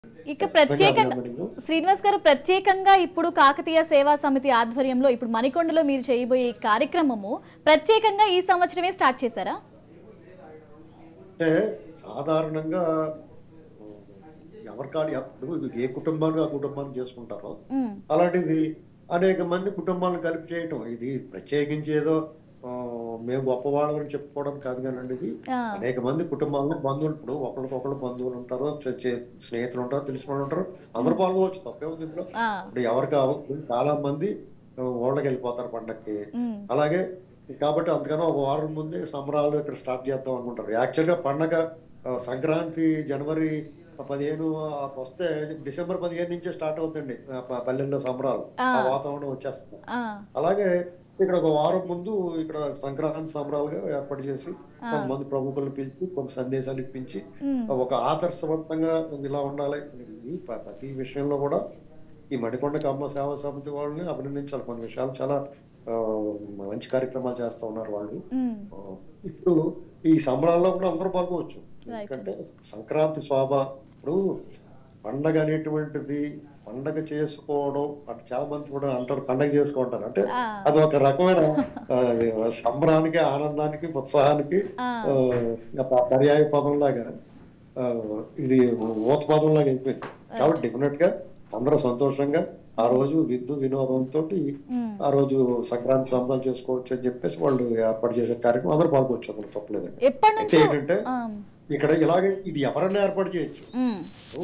ఇక ప్రత్యేకంగా అభినందనలు. శ్రీనివాస్ గారు ప్రత్యేకంగా ఇప్పుడు కాకతీయ సేవా సమితి ఆధ్వర్యంలో ఇప్పుడు మణికొండలో మీరు చేయబోయే ఈ కార్యక్రమము ప్రత్యేకంగా ఈ సంవత్సరమే స్టార్ట్ చేశారా అంటే సాధారణంగా ఎవరికాడు ఎప్పుడు ఏ కుటుంబాన్ని ఆ కుటుంబాన్ని చేసుకుంటారో ఉమ్, అలాంటిది అనేక మంది కుటుంబాలను కలిపి చేయటం ఇది ప్రత్యేకించి ఏదో ఆ, మేము గొప్పవాళ్ళని చెప్పుకోవడం కాదు కానండి ఇది ఆ, అనేక మంది కుటుంబాల్లో బంధువులు ఇప్పుడు ఒకరికొకరు బంధువులు ఉంటారు చే- చే- స్నేహితులు ఉంటారు తెలిసిన వాళ్ళు ఉంటారు అందరూ పాల్గొవచ్చు తప్పే ఉంది ఇందులో ఆ, ఇప్పుడు ఎవరికి అవ- చాలా మంది ఆ, ఊళ్ళకి వెళ్ళిపోతారు పండక్కి ఉమ్, అలాగే కాబట్టి అందుకని ఒక వారం ముందే సంబరాలు ఇక్కడ స్టార్ట్ చేద్దాం అనుకుంటారు యాక్చువల్గా పండగ ఆ, సంక్రాంతి జనవరి పదిహేను ఆ, వస్తే డిసెంబర్ పదిహేను నుంచే స్టార్ట్ అవుతుంది ఆ, ప- పల్లెల్లో సంబరాలు ఆ. ఆ వాతావరణం వచ్చేస్తుంది ఆ, అలాగే ఇక్కడ ఒక వారం ముందు ఇక్కడ సంక్రాంతి సంబరాలుగా ఏర్పాటు చేసి కొంతమంది ప్రముఖులను పిలిచి కొంత సందేశాలు ఇప్పించి ఉమ్, ఒక ఆదర్శవంతంగా ఇలా ఉండాలి ఈ ప- ప్రతి విషయంలో కూడా ఈ మడికొండ అమ్మ సేవా సమితి వాళ్ళని అభినందించాలి కొన్ని విషయాలు చాలా ఆ, మంచి కార్యక్రమాలు చేస్తా ఉన్నారు వాళ్ళు ఉమ్, ఆ, ఇప్పుడు ఈ సంబరాల్లో కూడా అందరూ పాల్గొవచ్చు Right. ఎందుకంటే సంక్రాంతి శోభ ఇప్పుడు పండగ అనేటువంటిది పండగ చేసుకోవడం అంటే చాలా మంది కూడా అంటారు పండగ చేసుకుంటారు అంటే ఆ, అది ఒక రకమైన ఆ, సంబరానికి ఆనందానికి ఉత్సాహానికి ఆ, ఆ, ఒక పర్యాయ పదం లాగా ఆ, ఇది ఊత పదం లాగా అయిపోయింది కాబట్టి డెఫినెట్ గా అందరూ సంతోషంగా ఆ రోజు విద్దు వినోదంతో ఉమ్, ఆ రోజు సంక్రాంతి సంబరాలు చేసుకోవచ్చు అని చెప్పేసి వాళ్ళు ఏర్పాటు చేసే కార్యక్రమం అందరూ పాల్గొచ్చు అందులో తప్పలేదండి ఎప్పటి అయితే నుంచో ఏంటంటే ఆ, ఇక్కడ ఇలాగే ఇది ఎవరైనా ఏర్పాటు చేయొచ్చు ఉమ్,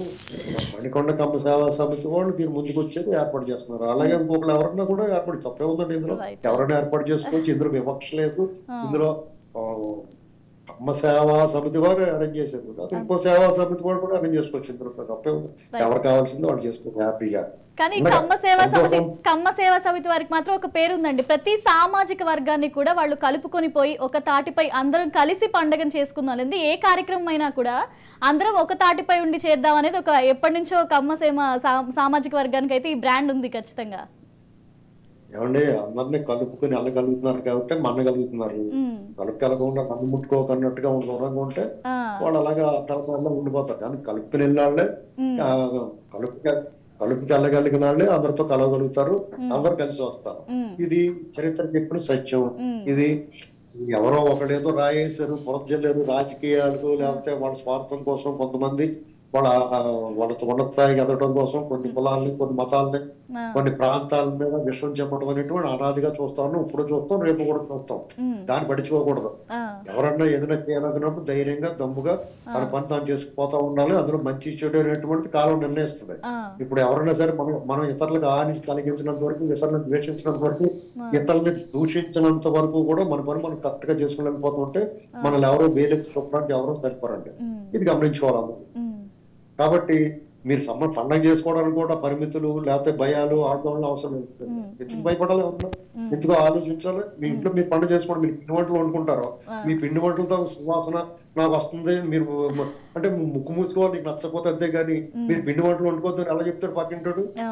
మణికొండ కమ్మ సేవా సమితి వాళ్ళు దీని ముందుకు వచ్చేది ఏర్పాటు చేస్తున్నారు అలాగే ఇంకొకరు ఎవరన్నా కూడా ఏర్పాటు తప్పే ఉందండి ఇందులో Right. ఎవరైనా ఏర్పాటు చేసుకోవచ్చు ఇందులో వివక్ష లేదు ఆ. ఇందులో ఆ, కమ్మ సేవా సమితి వారు అరేంజ్ చేశారు అది ఇంకో సేవా సమితి వాళ్ళు కూడా అరేంజ్ చేసుకోవచ్చు ఇందులో తప్పే ఉంది Right. ఎవరు కావాల్సిందో వాళ్ళు చేసుకోవచ్చు హ్యాపీగా కానీ ఉండగా కమ్మ సేవా సమితి సంతోషం. కమ్మ సేవా సమితి వారికి మాత్రం ఒక పేరు ఉందండి ప్రతి సామాజిక వర్గాన్ని కూడా వాళ్ళు కలుపుకొని పోయి ఒక తాటిపై అందరం కలిసి పండగను చేసుకుందాం లేదు ఏ కార్యక్రమం అయినా కూడా అందరం ఒక తాటిపై ఉండి చేద్దాం అనేది ఒక ఎప్పటి నుంచో కమ్మ సేమ సా- సామాజిక వర్గానికి అయితే ఈ బ్రాండ్ ఉంది ఖచ్చితంగా ఏమండి అందరినీ కలుపుకొని వెళ్ళగలుగుతున్నారు కాబట్టి మనగలుగుతున్నారు ఉమ్, కలుపు కలగకుండా నన్ను ముట్టుకోకన్నట్టుగా ఉండి దూరంగా ఉంటే ఆ, వాళ్ళు అలాగా తలపడంలో ఉండిపోతారు కానీ కలుపుకుని వెళ్ళిన వాళ్ళే ఉమ్, ఆ, కలుపు కలుపుకి వెళ్ళగలిగిన వాళ్ళే అందరితో కలవగలుగుతారు అందరు కలిసి వస్తారు ఉమ్, ఇది చరిత్ర చెప్పిన సత్యం ఉమ్, ఇది ఎవరో ఒకడేదో రాయేశారు పొరజల్లేరు రాజకీయాలకు లేకపోతే వాళ్ళ స్వార్థం కోసం కొంతమంది వాళ్ళ ఆ, వాళ్ళ ఉన్నత స్థాయికి ఎదగడం కోసం కొన్ని కులాలని కొన్ని మతాలని ఆ, కొన్ని ప్రాంతాల మీద విషం చెప్పడం అనేటువంటి అనాదిగా చూస్తాను ఇప్పుడు చూస్తాం రేపు కూడా చూస్తాం ఉమ్, దాన్ని పడిచుకోకూడదు ఆ, ఎవరన్నా ఏదైనా చేయాలనుకున్నప్పుడు ధైర్యంగా దమ్ముగా తన పని తాను చేసుకుపోతా ఉండాలి అందులో మంచి చెడు అనేటువంటిది కాలం నిర్ణయిస్తుంది ఆ, ఇప్పుడు ఎవరైనా సరే మనం మనం ఇతరులకు హాని కలిగించినంత వరకు ఇతరులను ద్వేషించినంత వరకు ఇతరులని దూషించినంత వరకు కూడా మన పని మనం కరెక్ట్ గా చేసుకుని మనల్ని ఎవరో వేలెత్తి చూపడానికి ఎవరో సరిపోరండి ఉమ్, ఇది గమనించుకోవాలి అందరూ. ఉమ్, కాబట్టి మీరు సమ్మ పండగ చేసుకోవడానికి కూడా పరిమితులు లేకపోతే భయాలు ఆందోళన అవసరం లేదు ఎందుకు భయపడాలి ఎవరన్నా ఎందుకు ఆలోచించాలి మీ ఇంట్లో మీరు పండుగ చేసుకోండి మీరు పిండి వంటలు వండుకుంటారు మీ పిండి వంటలతో సువాసన నాకు వస్తుంది మీరు మ- అంటే ముక్కు మూసుకోవాలి నీకు నచ్చకపోతే అంతే కానీ మీరు పిండి వంటలు వండుకోవద్దని ఎలా చెప్తాడు పక్కింటాడు